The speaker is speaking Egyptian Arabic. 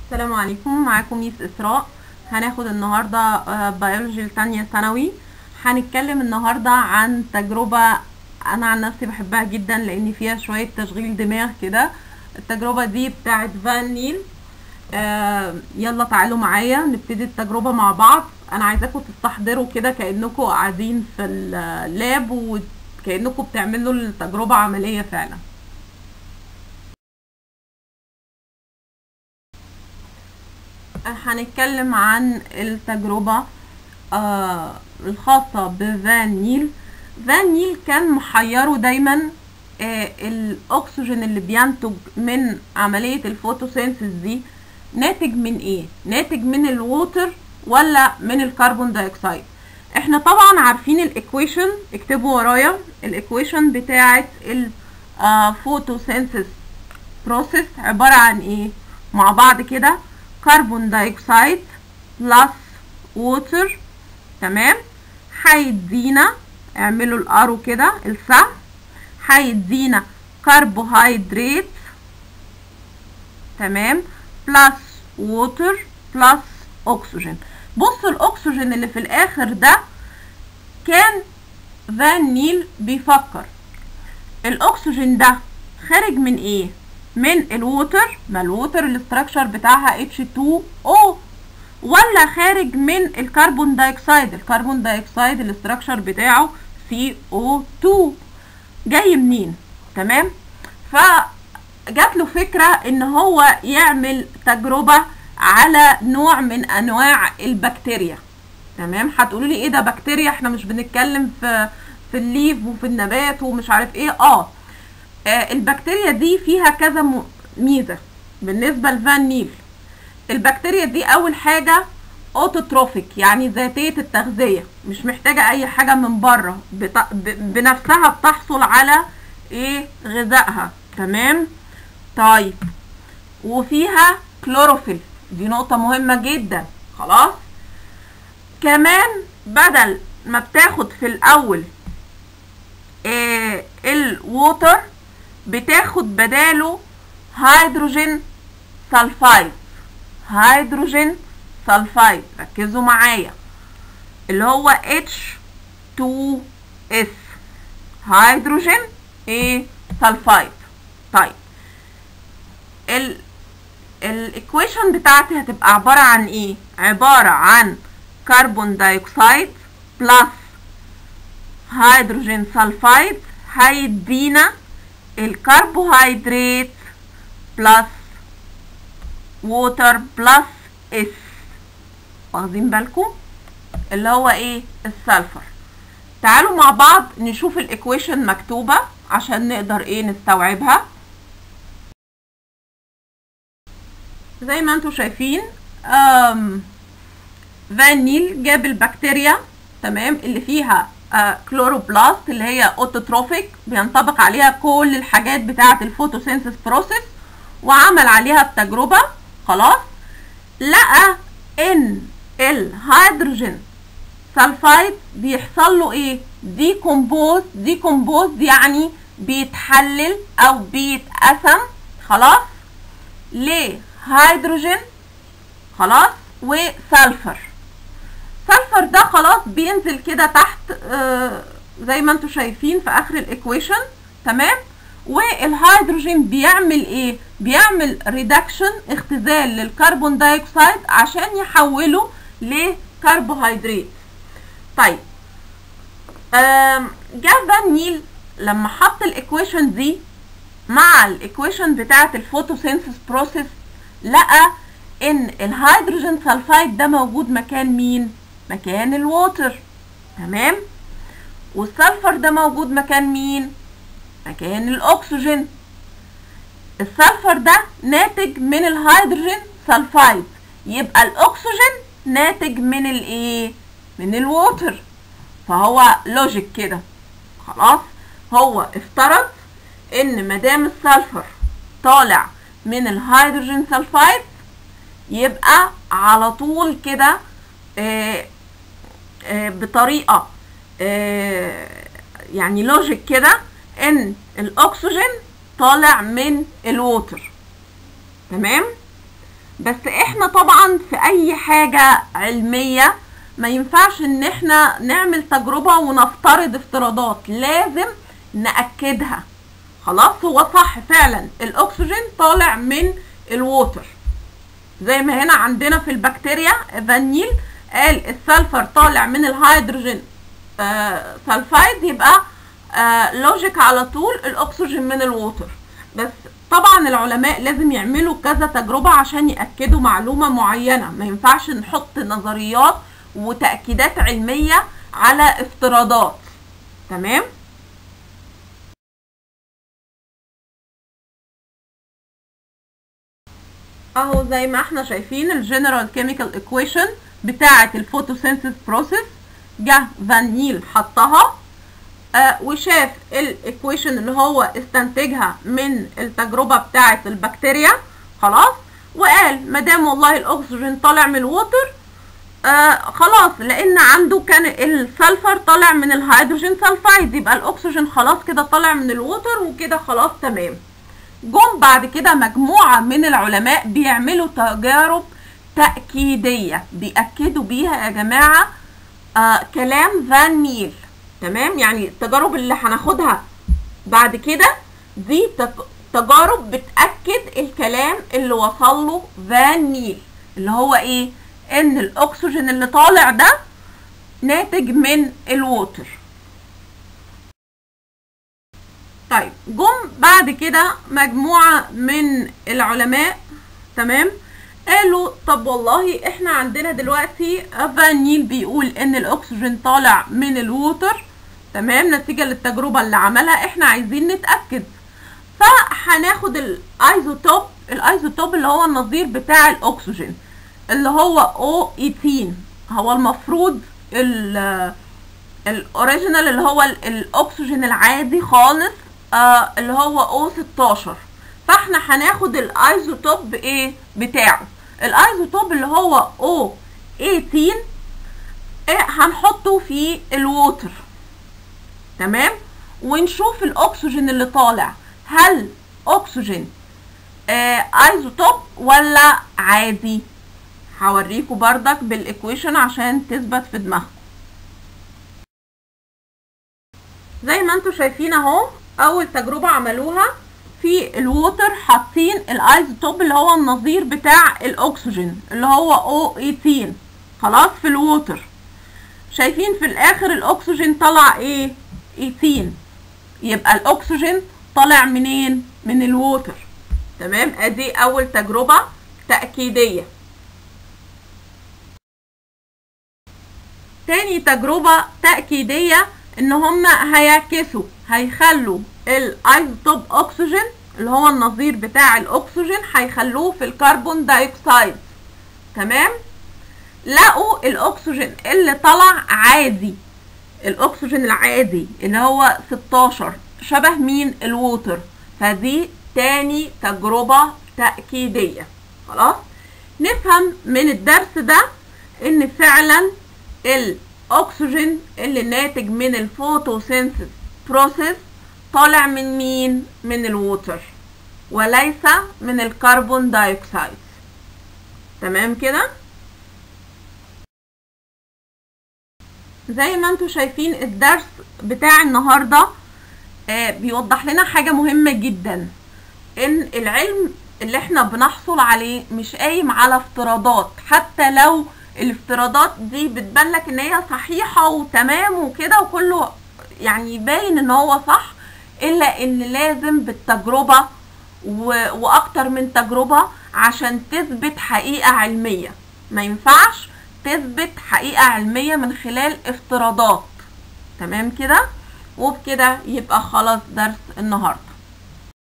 السلام عليكم معاكم ميس إسراء هناخد النهاردة آه، بيولوجي التانية ثانوي هنتكلم النهاردة عن تجربة أنا عن نفسي بحبها جدا لأن فيها شوية تشغيل دماغ كده التجربة دي بتاعت فان نيل آه يلا تعالوا معايا نبتدي التجربة مع بعض أنا عايزاكم تستحضروا كده كأنكم قاعدين في اللاب وكأنكم بتعملوا التجربة عملية فعلا هنتكلم عن التجربة آه الخاصة بفان نيل فان نيل كان محيره دايما آه الأكسجين اللي بينتج من عملية الفوتوسينثيز دي ناتج من ايه؟ ناتج من الووتر ولا من الكربون دايوكسيد؟ احنا طبعا عارفين الايكويشن اكتبوا ورايا الايكويشن بتاعت الفوتوسينثيز بروسيس عبارة عن ايه؟ مع بعض كده كربون دايوكسيد بلس ووتر تمام هيدينا اعملوا الارو كده السهم هيدينا كربوهيدرات تمام بلس ووتر بلس اكسجين بصوا الاكسجين اللي في الاخر ده كان فان نيل بيفكر الاكسجين ده خارج من ايه من الووتر ما الووتر الاستراكشر بتاعها H2O ولا خارج من الكربون دايوكسيد الكربون دايوكسيد الاستراكشر بتاعه CO2 جاي منين تمام فجات له فكرة ان هو يعمل تجربة على نوع من انواع البكتيريا تمام هتقولوا لي ايه ده بكتيريا احنا مش بنتكلم في في الليف وفي النبات ومش عارف ايه اه آه، البكتيريا دي فيها كذا م- ميزه بالنسبه لفان نيل البكتيريا دي اول حاجه اوتوتروفيك يعني ذاتيه التغذيه مش محتاجه اي حاجه من بره بت... ب... بنفسها بتحصل على ايه غذائها تمام طيب وفيها كلوروفيل دي نقطه مهمه جدا خلاص كمان بدل ما بتاخد في الاول آه الووتر بتاخد بداله هيدروجين سلفايد هيدروجين سلفايد ركزوا معايا اللي هو H2S هيدروجين ايه سلفايد طيب ال الايكويشن بتاعتي هتبقى عبارة عن ايه عبارة عن كربون دايوكسيد بلس هيدروجين سلفايد هيدينا الكربوهيدرات بلس ووتر بلس اس واخدين بالكم اللي هو ايه السلفر تعالوا مع بعض نشوف الايكويشن مكتوبة عشان نقدر ايه نستوعبها زي ما انتم شايفين أم فان نيل جاب البكتيريا تمام اللي فيها آه كلوروبلاست اللي هي اوتوتروفيك بينطبق عليها كل الحاجات بتاعه الفوتوسينثيس بروسيس وعمل عليها التجربه خلاص لقى ان الهيدروجين سلفايد بيحصل له ايه ديكومبوز ديكومبوز يعني بيتحلل او بيتقسم خلاص لهيدروجين خلاص وسلفر سلفر ده خلاص بينزل كده تحت آه زي ما انتم شايفين في اخر الايكويشن تمام والهيدروجين بيعمل ايه بيعمل ريدكشن اختزال للكربون دايوكسيد عشان يحوله لكربوهيدرات طيب آم، جه فان نيل لما حط الايكويشن دي مع الايكويشن بتاعه الفوتوسينثيس بروسيس لقى ان الهيدروجين سلفايد ده موجود مكان مين مكان الووتر تمام والسلفر ده موجود مكان مين مكان الاكسجين السلفر ده ناتج من الهيدروجين سلفايد يبقى الاكسجين ناتج من الايه من الووتر فهو لوجيك كده خلاص هو افترض ان مادام السلفر طالع من الهيدروجين سلفايد يبقى على طول كده آه، آه، بطريقه آه، يعني لوجيك كده ان الاكسجين طالع من الووتر تمام بس احنا طبعا في اي حاجة علمية ما ينفعش ان احنا نعمل تجربة ونفترض افتراضات لازم نأكدها خلاص هو صح فعلا الاكسجين طالع من الووتر زي ما هنا عندنا في البكتيريا فانيل قال السلفر طالع من الهيدروجين آه سلفايد يبقى آه لوجيك على طول الاكسجين من الووتر بس طبعا العلماء لازم يعملوا كذا تجربة عشان يأكدوا معلومة معينة ما ينفعش نحط نظريات وتأكيدات علمية على افتراضات تمام اهو زي ما احنا شايفين الجنرال كيميكال ايكويشن بتاعة الفوتوسينثيس بروسيس جه فانيل حطها آه وشاف الايكويشن اللي هو استنتجها من التجربة بتاعة البكتيريا خلاص وقال مادام والله الاكسجين طالع من الووتر آه خلاص لان عنده كان السلفر طالع من الهيدروجين سلفايد يبقى الاكسجين خلاص كده طالع من الووتر وكده خلاص تمام جم بعد كده مجموعة من العلماء بيعملوا تجارب تأكيدية بيأكدوا بيها يا جماعة آه كلام فان ميل تمام يعني التجارب اللي هناخدها بعد كده دي تجارب بتأكد الكلام اللي وصل له فان ميل اللي هو ايه ان الاكسجين اللي طالع ده ناتج من الووتر طيب جم بعد كده مجموعة من العلماء تمام قالوا طب والله احنا عندنا دلوقتي فانيل بيقول ان الاكسجين طالع من الووتر تمام نتيجة للتجربة اللي عملها احنا عايزين نتأكد فهناخد الايزوتوب الايزوتوب اللي هو النظير بتاع الاكسجين اللي هو او 18 هو المفروض الاوريجينال اللي هو الاكسجين العادي خالص آه اللي هو او 16 فاحنا هناخد الايزوتوب ايه بتاعه الايزوتوب اللي هو او 18 إيه هنحطه في الووتر تمام ونشوف الاكسجين اللي طالع هل اكسجين آه ايزوتوب ولا عادي هوريكم بردك بالايكويشن عشان تثبت في دماغكم زي ما انتم شايفين اهو اول تجربة عملوها في الووتر حاطين الايزوتوب اللي هو النظير بتاع الاكسجين اللي هو او 18 خلاص في الووتر شايفين في الاخر الاكسجين طلع ايه 18 يبقى الاكسجين طالع منين من الووتر تمام ادي اول تجربة تأكيدية تاني تجربة تأكيدية ان هم هيعكسوا هيخلوا الايزوتوب اكسجين اللي هو النظير بتاع الاكسجين هيخلوه في الكربون دايوكسيد تمام لقوا الاكسجين اللي طلع عادي الاكسجين العادي اللي هو 16 شبه مين الووتر فدي تاني تجربة تأكيدية خلاص نفهم من الدرس ده ان فعلا الاكسجين اللي ناتج من الفوتوسينثيس بروسيس طالع من مين من الووتر وليس من الكربون دايوكسيد تمام كده زي ما انتم شايفين الدرس بتاع النهارده آه بيوضح لنا حاجه مهمه جدا ان العلم اللي احنا بنحصل عليه مش قايم على افتراضات حتى لو الافتراضات دي بتبان لك ان هي صحيحه وتمام وكده وكله يعني باين ان هو صح الا ان لازم بالتجربه و... واكتر من تجربه عشان تثبت حقيقه علميه ما ينفعش تثبت حقيقه علميه من خلال افتراضات تمام كده وبكده يبقى خلاص درس النهارده